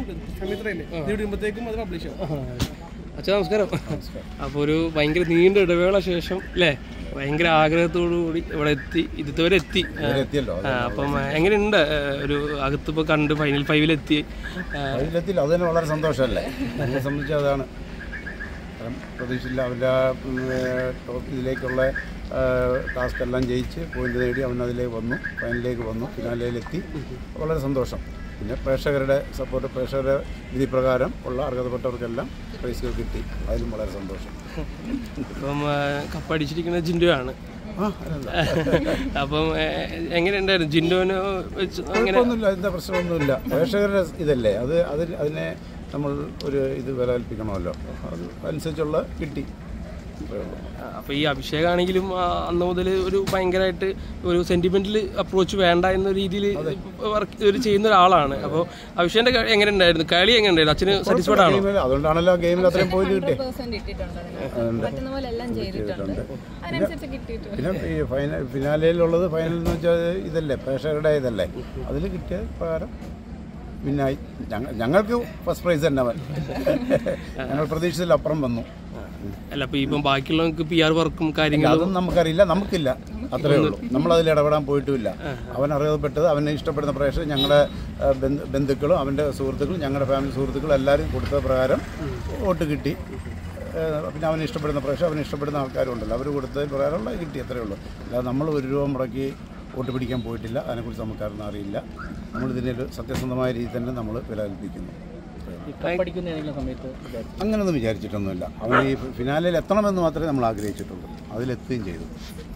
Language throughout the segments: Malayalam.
സമയത്തല്ലേ ഇത് വിടുമ്പോഴത്തേക്കും അത് പബ്ലിഷ് ആവും അച്ഛാ നമസ്കാരം അപ്പോൾ ഒരു ഭയങ്കര നീണ്ട ഇടവേള ശേഷം അല്ലേ ഭയങ്കര ആഗ്രഹത്തോടു കൂടി ഇവിടെ എത്തി ഇതുവരെ എത്തി എത്തിയല്ലോ ആ, അപ്പം എങ്ങനെയുണ്ട് ആ, ഒരു അകത്തിപ്പോൾ കണ്ട് ഫൈനൽ ഫൈവിലെത്തി ആ, അതിലെത്തില്ല അത് തന്നെ വളരെ സന്തോഷമല്ലേ എന്നെ സംബന്ധിച്ച് അതാണ് കാരണം പ്രതീക്ഷയില്ല അവൻ്റെ ടോപ്പ് ഇതിലേക്കുള്ള ടാസ്ക് എല്ലാം ജയിച്ച് പോയിന്റ് നേടി അവൻ അതിലേക്ക് വന്നു ഫൈനലിലേക്ക് വന്നു ഫിനാലയിലെത്തി വളരെ സന്തോഷം പിന്നെ പ്രേക്ഷകരുടെ സപ്പോർട്ട് പ്രേക്ഷകരുടെ വിധി പ്രകാരം ഉള്ള അർഹതപ്പെട്ടവർക്കെല്ലാം പ്രൈസുകൾ കിട്ടി അതിലും വളരെ സന്തോഷം ഇപ്പം ആ, കപ്പടിച്ചിരിക്കുന്നത് ജിൻഡോയാണ് ആ അതെന്താ അപ്പം ഏ, എങ്ങനെയുണ്ടായിരുന്നു ജിൻഡോന് വെച്ച് അങ്ങനെ കുഴപ്പമൊന്നുമില്ല അതിൻ്റെ പ്രശ്നമൊന്നുമില്ല പ്രേക്ഷകരുടെ ഇതല്ലേ അത് അതിൽ അതിനെ നമ്മൾ ഒരു ഇത് വില കൽപ്പിക്കണമല്ലോ അത് അനുസരിച്ചുള്ള കിട്ടി അത്രേ ഉള്ളൂ. അപ്പോൾ ഈ അഭിഷേകാണെങ്കിലും ആ, അന്ന് മുതൽ ഒരു ഭയങ്കരമായിട്ട് ഒരു സെന്റിമെന്റൽ അപ്രോച്ച് വേണ്ട എന്ന രീതിയിൽ വർക്ക് ഒരു ചെയ്യുന്ന ഒരാളാണ് അപ്പോൾ അഭിഷേകിന്റെ കളി എങ്ങനെ ഉണ്ടായിരുന്നു കളി എങ്ങനെ ഉണ്ടായിരുന്നു അച്ഛന് സാറ്റിസ്ഫൈഡ് ആണോ ഗെയിമിൽ അതുകൊണ്ടാണല്ലോ ഗെയിമിൽ അത്രയും പോയിന്റ് കിട്ടിയത് പെർസെന്റ് ഇട്ടിട്ടുണ്ട് അതിന്. പറ്റുന്ന പോലെ എല്ലാം ചെയ്തിട്ടുണ്ട് അതിനനുസരിച്ച് കിട്ടിയിട്ടുണ്ട് പിന്നെ ഈ ഫൈനൽ ഫിനാലയിലുള്ളത് ഫൈനൽ എന്ന് വെച്ചാൽ ഇതല്ലേ പ്രേക്ഷകരുടെ ഇതല്ലേ അതിൽ കിട്ടിയ പ്രകാരം പിന്നായി ഞങ്ങൾ ഞങ്ങൾക്ക് ഫസ്റ്റ് പ്രൈസ് തന്നെ അവൻ ഞങ്ങൾ പ്രതീക്ഷിച്ചതിലപ്പുറം വന്നു അല്ല അപ്പോൾ ഇപ്പം ബാക്കിയുള്ളവർക്ക് പി ആർ വർക്കും കാര്യങ്ങളും അതൊന്നും നമുക്കറിയില്ല നമുക്കില്ല അത്രേ ഉള്ളൂ നമ്മൾ അതിൽ ഇടപെടാൻ പോയിട്ടുമില്ല അവൻ അറിയപ്പെട്ടത് അവനെ ഇഷ്ടപ്പെടുന്ന പ്രേക്ഷകർ ഞങ്ങളുടെ ആ, ബന്ധു- ബന്ധുക്കളും അവൻ്റെ സുഹൃത്തുക്കളും ഞങ്ങളുടെ ഫാമിലി സുഹൃത്തുക്കളും എല്ലാവരും കൊടുത്ത പ്രകാരം വോട്ട് കിട്ടി ഏ, പിന്നെ അവനെ ഇഷ്ടപ്പെടുന്ന പ്രേക്ഷകർ അവനെ ഇഷ്ടപ്പെടുന്ന ആൾക്കാരുണ്ടല്ലോ അവർ കൊടുത്തതിന് പ്രകാരമുള്ള കിട്ടി അത്രേ ഉള്ളൂ അല്ലാതെ നമ്മൾ ഒരു രൂപ മുടക്കി വോട്ട് പിടിക്കാൻ പോയിട്ടില്ല അതിനെക്കുറിച്ച് നമുക്കാരൊന്നും അറിയില്ല നമ്മളിതിനെ ഒരു സത്യസന്ധമായ രീതിയിൽ തന്നെ നമ്മൾ വില കൽപ്പിക്കുന്നു പഠിക്കുന്ന ഏതെങ്കിലും സമയത്ത് വിചാരിച്ചു അങ്ങനെയൊന്നും വിചാരിച്ചിട്ടൊന്നുമില്ല അവൻ ഈ ഫിനാലയിൽ എത്തണമെന്ന് മാത്രമേ നമ്മൾ ആഗ്രഹിച്ചിട്ടുള്ളൂ അതിലെത്തുകയും ചെയ്തു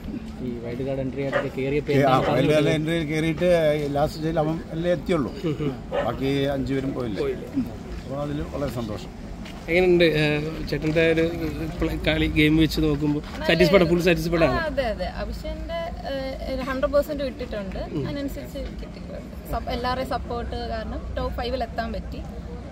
ഈ വൈൽഡ് കാർഡ് എൻട്രി ആയിട്ടൊക്കെ കയറിയപ്പോൾ ആ വയലുകാല എൻട്രിയിൽ കയറിയിട്ട് ലാസ്റ്റ് സ്റ്റേജിൽ അവൻ അല്ലേ എത്തിയുള്ളൂ ബാക്കി അഞ്ചു പേരും പോയില്ല അപ്പോൾ അതിൽ വളരെ സന്തോഷം എങ്ങനെയുണ്ട് ചേട്ടൻ്റെ ഒരു പ്ല- കളി ഗെയിം വെച്ച് നോക്കുമ്പോൾ സാറ്റിസ്ഫൈഡ് ഫുൾ സാറ്റിസ്ഫൈഡ് ആണ് അതെ അതെ അഭിഷേന്റെ ഹൺഡ്രഡ് പെർസെന്റ് ഇട്ടിട്ടുണ്ട് അതിനനുസരിച്ച് കിട്ടിയിട്ടുണ്ട് സപ്പ- എല്ലാവരുടെയും സപ്പോർട്ട് കാരണം ടോപ്പ് ഫൈവിൽ എത്താൻ പറ്റി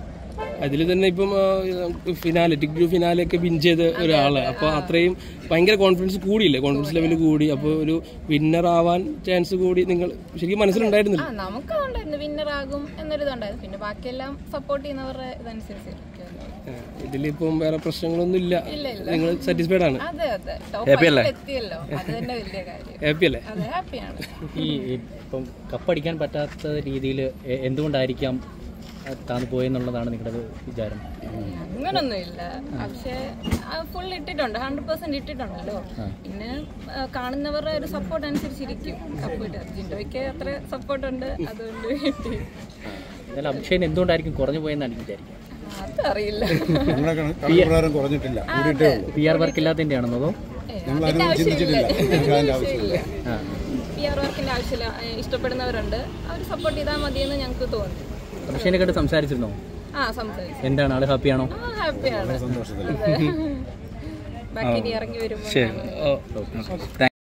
അതിൽ തന്നെ ഇപ്പം ഫിനാലെ ടിഗ്രൂ ഫിനാലെ ഒക്കെ വിൻ ചെയ്ത ഒരാള് അപ്പോൾ അത്രയും ഭയങ്കര കോൺഫിഡൻസ് കൂടിയില്ലേ കോൺഫിഡൻസ് ലെവൽ കൂടി അപ്പോൾ ഒരു വിന്നർ ആവാൻ ചാൻസ് കൂടി നിങ്ങൾ ശരിക്കും മനസ്സിലുണ്ടായിരുന്നില്ല ആ നമുക്ക് ഉണ്ടായിരുന്നു വിന്നർ ആകും എന്നൊരു ഇതുണ്ടായിരുന്നു പിന്നെ ബാക്കിയെല്ലാം സപ്പോർട്ട് ചെയ്യുന്നവരുടെ ഇതനുസരിച്ച് ഇരിക്കുമല്ലോ. ഇതിലിപ്പം വേറെ പ്രശ്നങ്ങളൊന്നും ഇല്ല ഇല്ല ഇല്ല നിങ്ങൾ സാറ്റിസ്ഫൈഡ് ആണ് അതെ അതെ ടോപ്പ് ഫൈവിൽ എത്തിയല്ലോ അത് തന്നെ വലിയ കാര്യം ഹാപ്പി അല്ലേ അതെ ഹാപ്പിയാണ് ഈ ഈ ഇപ്പം കപ്പടിക്കാൻ പറ്റാത്ത രീതിയിൽ എന്തുകൊണ്ടായിരിക്കാം അത് താന്ന് പോയെന്നുള്ളതാണ് നിങ്ങളുടെ വിചാരം അങ്ങനൊന്നുമില്ല പക്ഷേ ഫുൾ ഇട്ടിട്ടുണ്ട് ഹൺഡ്രഡ് പെർസെന്റ് ഇട്ടിട്ടുണ്ടല്ലോ പിന്നെ ആ, കാണുന്നവരുടെ ഒരു സപ്പോർട്ട് അനുസരിച്ചിരിക്കും കപ്പ് ഇടുക ജിൻഡോയ്ക്ക് അത്ര സപ്പോർട്ട് ഉണ്ട് അതുകൊണ്ട് കിട്ടി എന്നാലും അഭിഷേകൻ എന്തുകൊണ്ടായിരിക്കും കുറഞ്ഞു പോയെന്നാണ് എനിക്ക് വിചാരിക്കുക അതറിയില്ല ഞങ്ങളുടെ കണക്ക് പ്രകാരം കുറഞ്ഞിട്ടില്ല കൂടിയിട്ടേ ഉള്ളൂ പി ആർ വർക്ക് ഇല്ലാത്തതിൻ്റെ ആണെന്നതോ ഞങ്ങൾ അതിനൊന്നും ചിന്തിച്ചിട്ടില്ല ഞങ്ങൾക്ക് അതിൻ്റെ ആവശ്യമില്ല ആ പി ആർ വർക്കിന്റെ ആവശ്യമില്ല ഏ, ഇഷ്ടപ്പെടുന്നവരുണ്ട് അവർ സപ്പോർട്ട് ചെയ്താൽ മതിയെന്ന് ഞങ്ങൾക്ക് തോന്നി അഭിഷേകിനെ കണ്ട് സംസാരിച്ചിരുന്നോ ആ സംസാരിച്ചു എന്താണ് ആള് ഹാപ്പിയാണോ ആ ഹാപ്പിയാണ് സന്തോഷത്തിൽ ബാക്കി ഇനി ഇറങ്ങി വരുമ്പോൾ ശരി ഓ